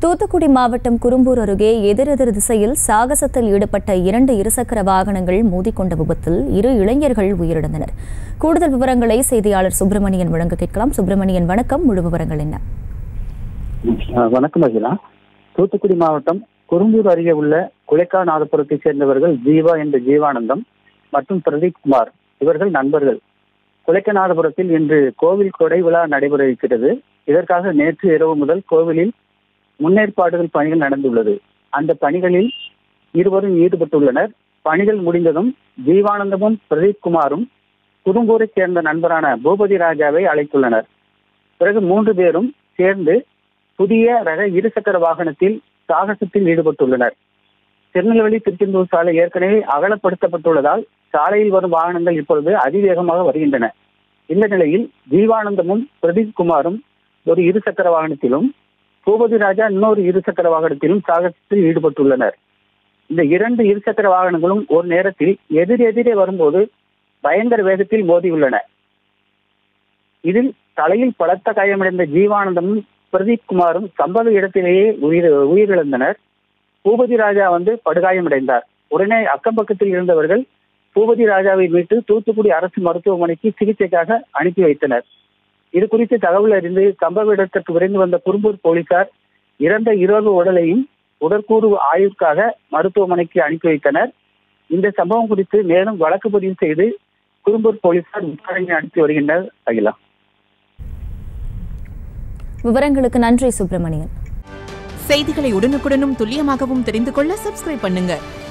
தூத்துக்குடி மாவட்டம் குரும்பூர் அருகே எதிரெதிர் திசையில் சாகசத்தில் ஈடுபட்ட இரண்டு இருசக்கர வாகனங்கள் மோதிக்கொண்ட விபத்தில் இரு இளைஞர்கள் உயிரிழந்தனர் கூடுதல் விவரங்களை செய்தியாளர் சுப்பிரமணியன் வழங்க கேட்கலாம் சுப்பிரமணியன் வணக்கம் முழு விவரங்கள் என்ன அஹ் வணக்கம் அகிலா தூத்துக்குடி மாவட்டம் குறும்பூர் அருகே உள்ள குலைக்காநாதபுரத்தைச் சேர்ந்தவர்கள் ஜீவா என்ற ஜீவானந்தம் மற்றும் பிரதீப் குமார் இவர்கள் நண்பர்கள் குலைக்கநாதபுரத்தில் இன்று கோவில் கொடை விழா நடைபெற இருக்கிறது இதற்காக நேற்று இரவு முதல் கோவிலில் முன்னேற்பாடுகள் பணிகள் நடந்துள்ளது அந்த பணிகளில் இருவரும் ஈடுபட்டுள்ளனர் பணிகள் முடிந்ததும் ஜீவானந்தமும் பிரதீப் குமாரும் குறும்பூரைச் சேர்ந்த நண்பரான பூபதி ராஜாவை அழைத்துள்ளனர் பிறகு மூன்று பேரும் சேர்ந்து புதிய ரக இருசக்கர வாகனத்தில் சாகசத்தில் ஈடுபட்டுள்ளனர் திருநெல்வேலி திருச்செந்தூர் சாலை ஏற்கனவே அகலப்படுத்தப்பட்டுள்ளதால் சாலையில் வரும் வாகனங்கள் இப்பொழுது அதிவேகமாக வருகின்றன இந்த நிலையில் ஜீவானந்தமும் பிரதீப் குமாரும் ஒரு இருசக்கர வாகனத்திலும் பூபதி ராஜா இன்னொரு இருசக்கர வாகனத்திலும் சாகசத்தில் ஈடுபட்டுள்ளனர் இந்த இரண்டு இருசக்கர வாகனங்களும் ஒரு நேரத்தில் எதிர் எதிரே வரும்போது பயங்கர வேகத்தில் மோதியுள்ளன இதில் தலையில் பலத்த காயமடைந்த ஜீவானந்தமும் பிரதீப் குமாரும் சம்பவ இடத்திலேயே உயிர் உயிரிழந்தனர் பூபதி ராஜா வந்து படுகாயமடைந்தார் உடனே அக்கம் பக்கத்தில் இருந்தவர்கள் பூபதி ராஜாவை மீட்டு தூத்துக்குடி அரசு மருத்துவமனைக்கு சிகிச்சைக்காக அனுப்பி வைத்தனர் இது குறித்து தகவல் அறிந்து சம்பவ இடத்திற்கு விரைந்து வந்த குறும்பூர் போலீசார் இறந்த இரவு உடலையும் உடற்கூறு ஆய்வுக்காக மருத்துவமனைக்கு அனுப்பி வைத்தனர் இந்த சம்பவம் குறித்து மேலும் வழக்கு பதிவு செய்து குறும்பூர் போலீசார் விசாரணை நடத்தி வருகின்றனர் அகிலா விவரங்களுக்கு நன்றி சுப்பிரமணியன் செய்திகளை உடனுக்குடனும் துல்லியமாகவும் தெரிந்து கொள்ள சப்ஸ்கிரைப் பண்ணுங்க